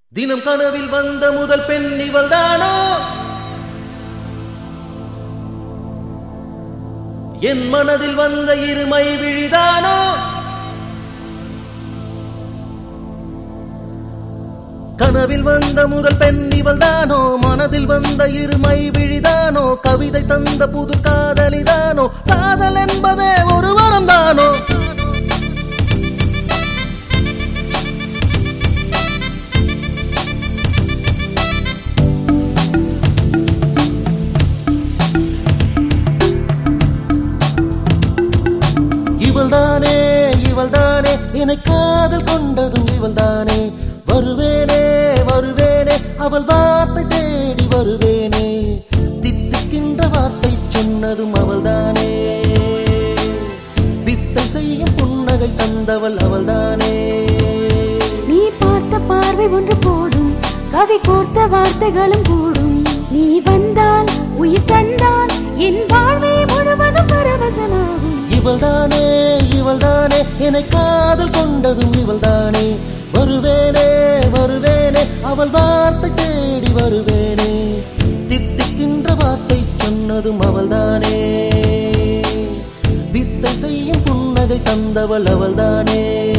தினம் கனவில் வந்த முதல் பெண் இவள்தானோ என் மனதில் வந்த இருமை விழிதானோ கனவில் வந்த முதல் பெண் இவள்தானோ மனதில் வந்த இருமை விழிதானோ கவிதை தந்த புது காதலிதானோ காதல் என்பதே ஒரு வரம் தானோ இவள்தானே இவள்தானே என்னை காதல் கொண்டதும் இவள்தானே வருவேனே வருவேனே அவள் வார்த்தை தேடி வருவேனே தித்திக்கின்ற வார்த்தை சொன்னதும் அவள்தானே வித்தை செய்யும் புன்னகை தந்தவள் அவள்தானே நீ பார்த்த பார்வை ஒன்று போடும் கவி கோர்த்த வார்த்தைகளும் கூடும் நீ வந்தால் உயிர் தந்தால் என் வாழ்வே முழுவதும் பரவசமாகும் இவள்தானே இவள்தானே என்னை காதல் கொண்டதும் இவள்தானே வருவேனே வருவேனே அவள் வார்த்தை தேடி வருவேனே தித்திக்கின்ற வார்த்தை சொன்னதும் அவள்தானே வித்தை செய்யும் புன்னகை தந்தவள் அவள்தானே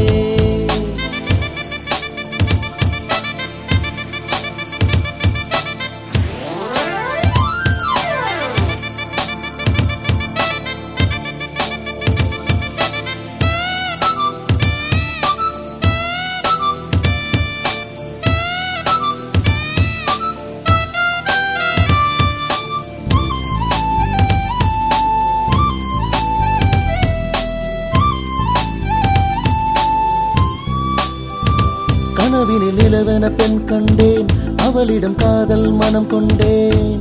கனவினில் நிலவென பெண் கண்டேன் அவளிடம் காதல் மனம் கொண்டேன்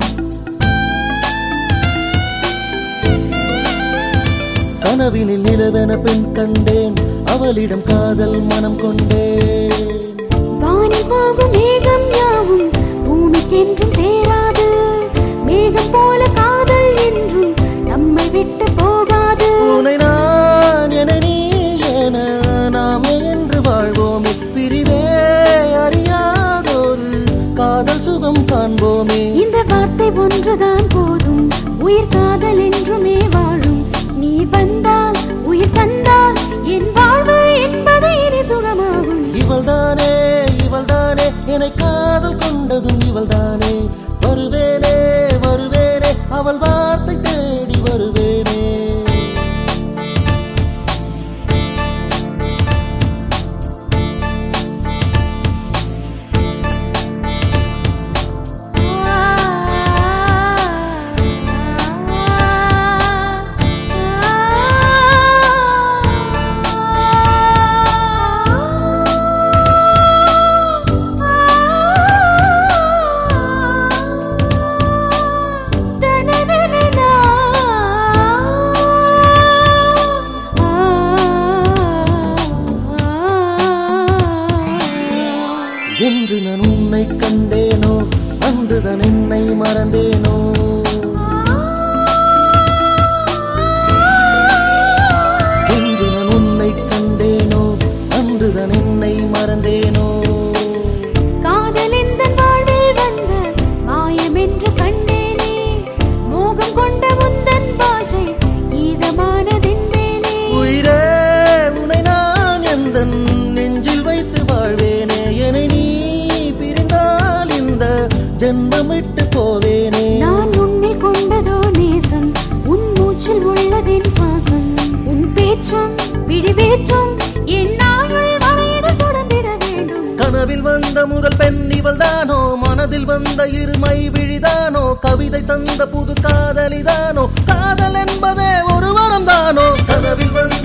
கனவினில் நிலவென பெண் கண்டேன் அவளிடம் காதல் மனம் கொண்டேன் வானில் போகும் மேகம் யாவும் பூமிக்கென்றும் சேராது மேகம் போல காதல் என்றும் நம்மை விட்டு போகாது உனை நான் என நீ என நாமே என்று வாழ்வோமே பிரிவே அறியாதொரு காதல் சுகம் காண்போமே இந்த வார்த்தை ஒன்றுதான் போதும் உயிர் காதல் என்றுமே வாழும் நீ வந்தால் உயிர் தந்தால் என் வாழ்வு என்பது இனி சுகமாகும் இவள்தானே இவள்தானே என்னை காதல் கொண்டதும் இவள்தானே வருவேனே வருவேனே அவள் வார்த்தை தேடி வருவேனே என்று நான் உன்னை கண்டேனோ அன்றுதான் என்னை மறந்தேனோ என்று நான் உன்னை கண்டேனோ அன்றுதான் என்னை மறந்தேனோ காதல் எந்த வாழ்வில் வந்த மாயம் என்று கண்டேனே மோகம் கொண்ட முந்தன் பாஷை கீதமானதென்றேனே உயிரே உனை நான் எந்த நெஞ்சில் வைத்து வாழ்வேனே என்னை நீ பிரிந்தால் இந்த ஜென்மமிட்டு போவேனே நான் உன்னில் கொண்டதோ நேசம் உன் மூச்சில் உள்ளதின் சுவாசம் உன் பேச்சும் விழிவேற்றும் என் ஆயுள் வரையிட தொடர்ந்திட வேண்டும் கனவில் வந்த முதல் பெண் இவள்தானோ மனதில் வந்த இருமை விழிதானோ கவிதை தந்த புது காதலிதானோ காதல் என்பதே ஒரு வரம் தானோ கனவில் வந்த